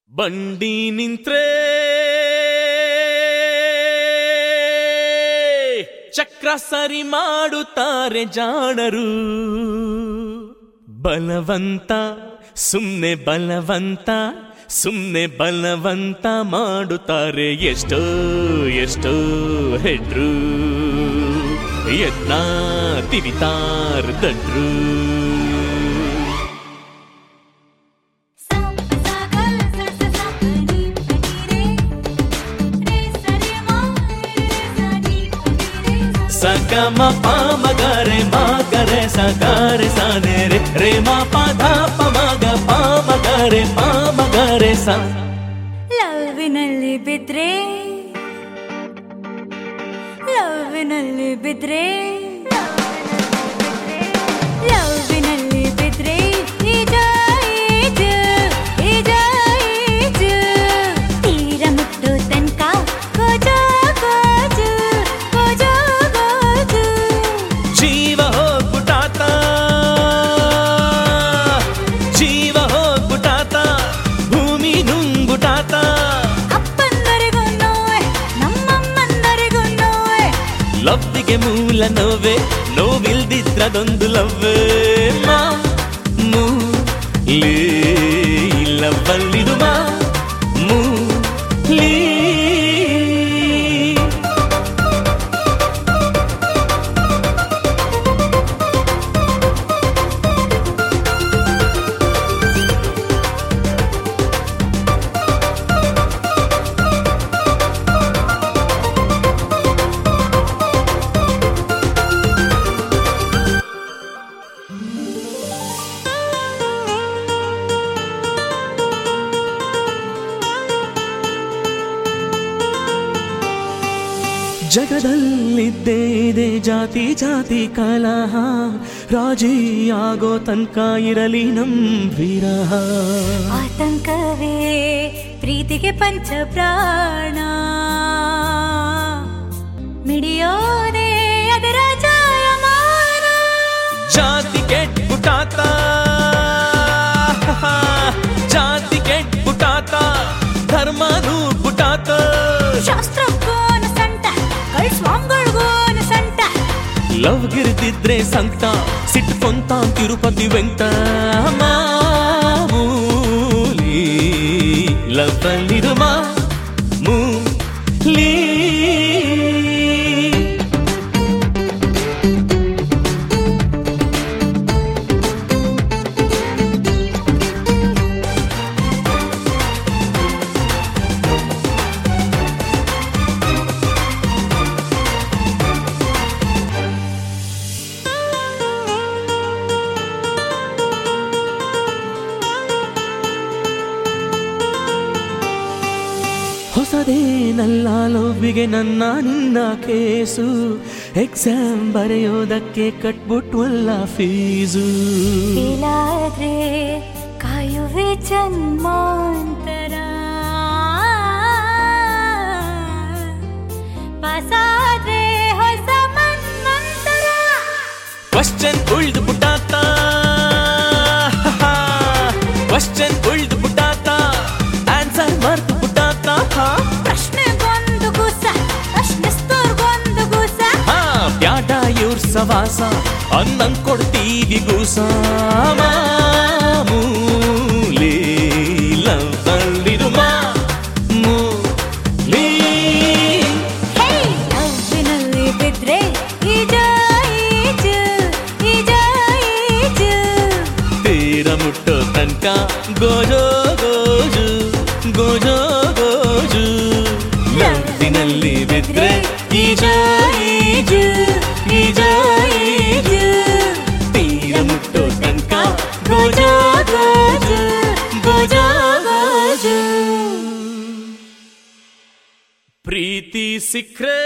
ಬಂಡಿ ನಿಂತ್ರೆ ಚಕ್ರ ಸರಿ ಮಾಡುತ್ತಾರೆ ಜಾಣರು ಬಲವಂತ ಸುಮ್ನೆ ಬಲವಂತ ಸುಮ್ನೆ ಬಲವಂತ ಮಾಡುತ್ತಾರೆ ಎಷ್ಟೋ ಎಷ್ಟೋ ಹೆಡ್ರು ಯತ್ನ ತಿವಿತಾರ್ ದಡ್ರು सा सा गल सा सा सा नी नी रे रे सा रे मा रे सा नी नी रे ಸಗಮ ಪಾಮಗರೆ ಮಾಗರೆ ಸಗಾರೆ ಸಾನೆ ರೇ ರೇ ಮಾ ಪದ ಪಮಗ ಪಾಮಗರೆ ಪಾಮಗರೆ ಸ ಲವ್ವಿನಲ್ಲಿ ಬಿದ್ರೆ ಲವ್ವಿನಲ್ಲಿ ಬಿದ್ರೆ ಲವ್ವಿನಲ್ಲಿ ಬಿದ್ರೆ ಈಜ ಈಜ ಈಜ ಈಜ ತೀರ ಮುಟ್ಟು ತನಕ ಗೋಜು ಗೋಜು ಗೋಜು ಗೋಜು ಜೀವ ಹೋಗ್ಬಿಟಾತ ಜೀವ ಹೋಗ್ಬಿಟಾತ ಭೂಮಿ ನುಂಗ್ಬಿಟಾತ ಅಪ್ಪಂದರಿಗೂ ನೋವೆ ನಮ್ಮಮ್ಮಂದರಿಗೂ ನೋವೆ ಲವ್ವಿಗೆ ಮೂಲ ನೋವೆ ನೋವಿಲ್ದಿದ್ರದೊಂದು ಲವ್ವೇ ಮಾ ಮೂ ಲೇ ಲವ್ವಲ್ಲಿದು ಮಾ ಮೂ ಲೀ ಜಗದಲ್ಲಿದ್ದೇ ಇದೆ ಜಾತಿ ಜಾತಿ ಕಲಹ ರಾಜಿ ಆಗೋ ತನಕ ಇರಲಿ ನಮ್ ವಿರಹ ಆತಂಕವೇ ಪ್ರೀತಿಗೆ ಪಂಚ ಪ್ರಾಣ ಮಿಡಿಯೋದೆ ಅದರ ಜಾಯಮಾನ ಜಾತಿ ಕೆಟ್ಬಿಟಾತ ಜಾತಿ ಕೆಟ್ಬಿಟಾತ ಧರ್ಮ ನೂರ್ಬಿಟಾತ ಶಾಸ್ತ್ರಕ್ಕೋನ ಸಂಟ ಕಳ್ ಸ್ವಾಮಿಗಳಿಗೋನ ಸಂಟ ಲವ್ ಗಿರ್ದಿದ್ರೆ ಸಂತ ಸಿಟ್ಕೊಂತ ತಿರುಪತಿ ವೆಂಟ ಮಾಮೂಲಿ ಲವ್ ಅಲ್ಲಿರುವ ಮೂಲಿ ಹೊಸದೇನಲ್ಲ ಲವ್ವಿಗೆ ನನ್ನ ನಿನ್ನ ಕೇಸು ಎಕ್ಸಾಮ್ ಬರೆಯೋದಕ್ಕೆ ಕಟ್ಬಿಟ್ವಲ್ಲ ಫೀಸು ಇಲ್ಲಾದ್ರೆ ಕಾಯುವೆ ಜನ್ಮಾಂತರ ಪಾಸಾದ್ರೆ ಹೊಸ ಮನ್ವಂತರ ಕ್ವಶನ್ ಉಳ್ದು ಬಿಟ್ಟಾತ ಕ್ವಶನ್ ಉಳ್ದು ಬಿಟ್ಟಾತ ಆನ್ಸರ್ ಮರ್ತು ಬಿಟ್ಟಾತ ಪ್ರಶ್ನೆಗೊಂದು ಗುಸ ಪ್ರಶ್ನಿಸ್ತೋರ್ಗೊಂದು ಗುಸ ಹಾ ಬ್ಯಾಟ ಇವ್ರ ಸವಾಸ ಅನ್ನಂಗ್ ಕೊಡ್ತೀವಿ ಗೂಸ ಮಾಮೂಲಿ ಲವ್ ಅಲ್ಲಿರು ಮಾಮೂಲಿ ಹೇ ಲವ್ವಿನಲ್ಲಿ ಬಿದ್ರೆ ಈಜ ಈಜ ಈಜ ಈಜ ತೀರ ಮುಟ್ಟೋ ತನಕ ಗೋಜೋ ಗೋಜು ಗೋಜೋ ಗೋಜು ಲವ್ವಿನಲ್ಲಿ ಬಿದ್ರೆ ಈಜ ಈಜು ಈಜ ಈಜು ತೀರ ಮುಟ್ಟೋ ತನಕ ಗೋಜೋ ಗೋಜು ಗೋಜೋ ಗೋಜು ಪ್ರೀತಿ ಸಿಕ್ರೆ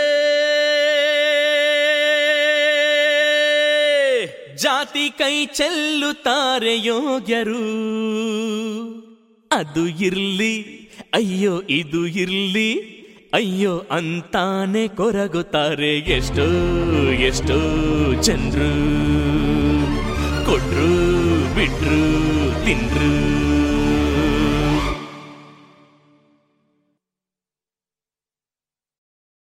ಜಾತಿ ಕೈ ಚೆಲ್ಲುತ್ತಾರೆ ಯೋಗ್ಯರು ಅದು ಇರ್ಲಿ ಅಯ್ಯೋ ಇದು ಇರ್ಲಿ ಅಯ್ಯೋ ಅಂತಾನೆ ಕೊರಗುತ್ತಾರೆ ಎಷ್ಟೋ ಎಷ್ಟೋ ಜನರು ಕೊಟ್ರು ಬಿಟ್ರು ತಿನ್ರು